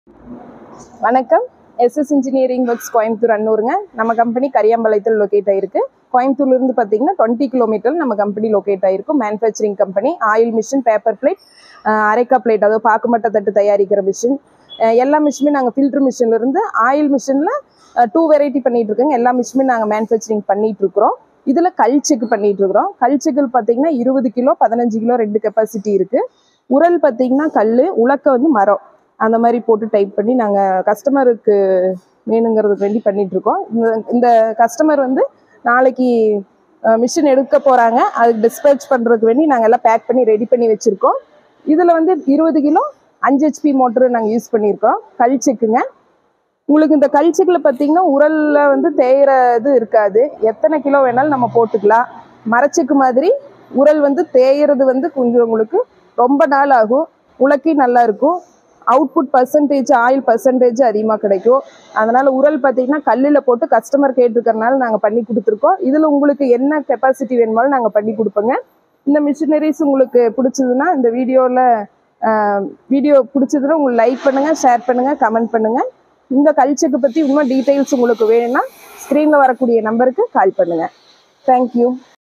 வணக்கம் SS engineering works Coimbatore அன்னூருங்க நம்ம கம்பெனி கரியாம்பாளையத்தில் லொக்கேட் ஆயிருக்கு கோயம்புத்தூர்ல இருந்து பார்த்தீங்கன்னா டுவெண்ட்டி கிலோமீட்டர் நம்ம கம்பெனி லொக்கேட் ஆயிருக்கும் manufacturing company oil machine paper plate areca plate அதாவது பாக்குமட்ட தட்டு தயாரிக்கிற மிஷின் எல்லா மிஷினுமே நாங்கள் ஃபில்டர் மிஷின்ல இருந்து ஆயில் மிஷினில் டூ வெரைட்டி பண்ணிட்டு இருக்கோங்க எல்லா மிஷினுமே நாங்கள் மேனுஃபேக்சரிங் பண்ணிட்டு இருக்கிறோம் இதில் கல் செக் பண்ணிட்டு இருக்கிறோம் கல் செக்கில் பார்த்தீங்கன்னா இருபது கிலோ பதினஞ்சு கிலோ ரெண்டு கெப்பாசிட்டி இருக்கு உரல் பார்த்தீங்கன்னா கல் உலக்க வந்து மரம் அந்த மாதிரி போட்டு டைப் பண்ணி நாங்கள் கஸ்டமருக்கு வேணுங்கிறதுக்கு வேண்டி பண்ணிட்டு இருக்கோம் இந்த இந்த கஸ்டமர் வந்து நாளைக்கு மிஷின் எடுக்க போகிறாங்க அதுக்கு டிஸ்பேச் பண்ணுறதுக்கு வேண்டி நாங்கள் எல்லாம் பேக் பண்ணி ரெடி பண்ணி வச்சுருக்கோம் இதில் வந்து இருபது கிலோ அஞ்சு ஹெச்பி மோட்ரு நாங்கள் யூஸ் பண்ணியிருக்கோம் கல் செக்குங்க உங்களுக்கு இந்த கல் செக்கில் பார்த்தீங்கன்னா உரலில் வந்து தேயிற இது இருக்காது எத்தனை கிலோ வேணாலும் நம்ம போட்டுக்கலாம் மரச்செக்கு மாதிரி உரல் வந்து தேயிறது வந்து கொஞ்சம் உங்களுக்கு ரொம்ப நாள் ஆகும் உலக்கி நல்லா இருக்கும் அவுட்புட் பர்சன்டேஜ் ஆயில் பர்சன்டேஜ் அதிகமாக கிடைக்கும் அதனால உரல் பார்த்தீங்கன்னா கல்லில் போட்டு கஸ்டமர் கேட்டிருக்கறனால நாங்கள் பண்ணி கொடுத்துருக்கோம் இதில் உங்களுக்கு என்ன கெப்பாசிட்டி வேணுமாலும் நாங்கள் பண்ணி கொடுப்போங்க இந்த மிஷினரிஸ் உங்களுக்கு பிடிச்சதுன்னா இந்த வீடியோவில் வீடியோ பிடிச்சதுன்னா உங்களுக்கு லைக் பண்ணுங்கள் ஷேர் பண்ணுங்கள் கமெண்ட் பண்ணுங்கள் இந்த கல்ச்சருக்கு பற்றி இன்னும் டீட்டெயில்ஸ் உங்களுக்கு வேணும்னா ஸ்க்ரீனில் வரக்கூடிய நம்பருக்கு கால் பண்ணுங்கள் தேங்க்யூ